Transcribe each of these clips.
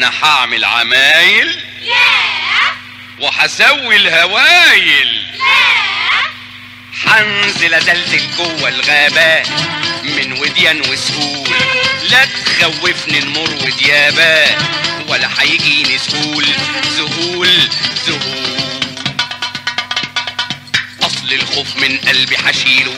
انا هعمل عمايل لا وهسوي الهوايل لا حنزل ازلزل جوه الغابات من وديان وسهول لا تخوفني نمر وديابات ولا هيجيني سهول سهول سهول اصل الخوف من قلبي حشيله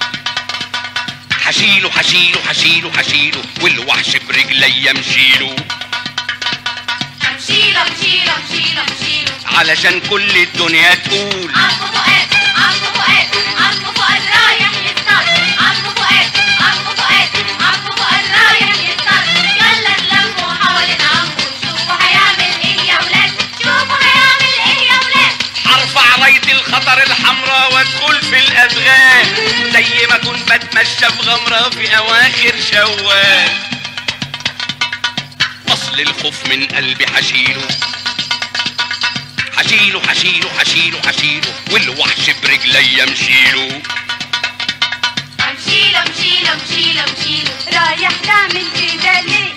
حشيله حشيله حشيله حشيله والوحش برجلي مشيله امشيله امشيله امشيله امشيله علشان كل الدنيا تقول عمو فؤاد عمو فؤاد عمو فؤاد رايح يصطاد عمو فؤاد عمو فؤاد عمو فؤاد رايح يصطاد يلا نلموا حوالين عمو شوفوا هيعمل ايه يا ولاد شوفوا هيعمل ايه يا ولاد هرفع راية الخطر الحمراء وادخل في الادغال زي ما كنت بتمشى في غمرة في اواخر شوال اصل الخوف من قلبي حشيله حشيله حشيله حشيله حشيله والوحش برجلي امشيله امشيله امشيله امشيله امشيله رايح تعمل كده ليه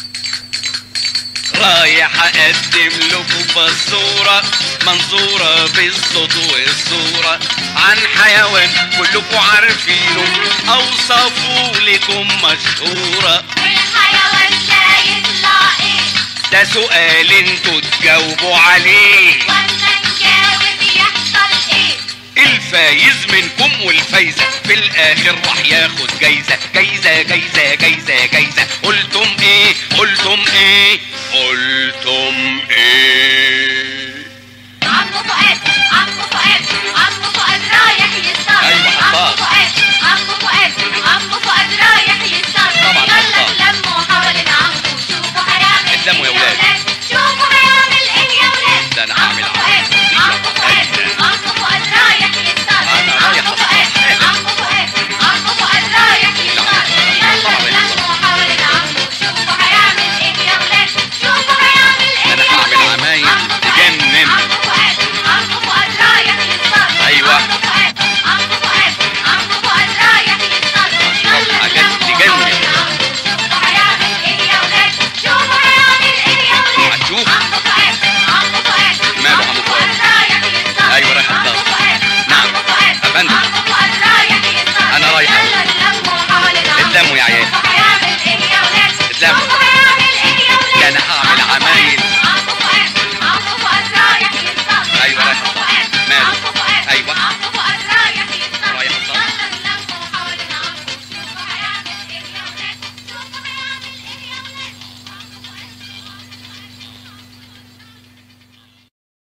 رايح اقدم لكم فالصورة منظورة بالصوت والصورة عن حيوان كلكم عارفينه اوصفه لكم مشهورة والحيوان ده يطلع ايه ده سؤال انتوا تجاوبوا عليه واما نجاوب يحصل ايه الفايز منكم والفايزة في الاخر راح ياخد جايزة جايزة جايزة جايزة جايزة قلتم ايه قلتم ايه قلتم ايه عمو فؤاد عمو فؤاد عمو فؤاد رايح يصطاد أيوة، عمو حطاه. فؤاد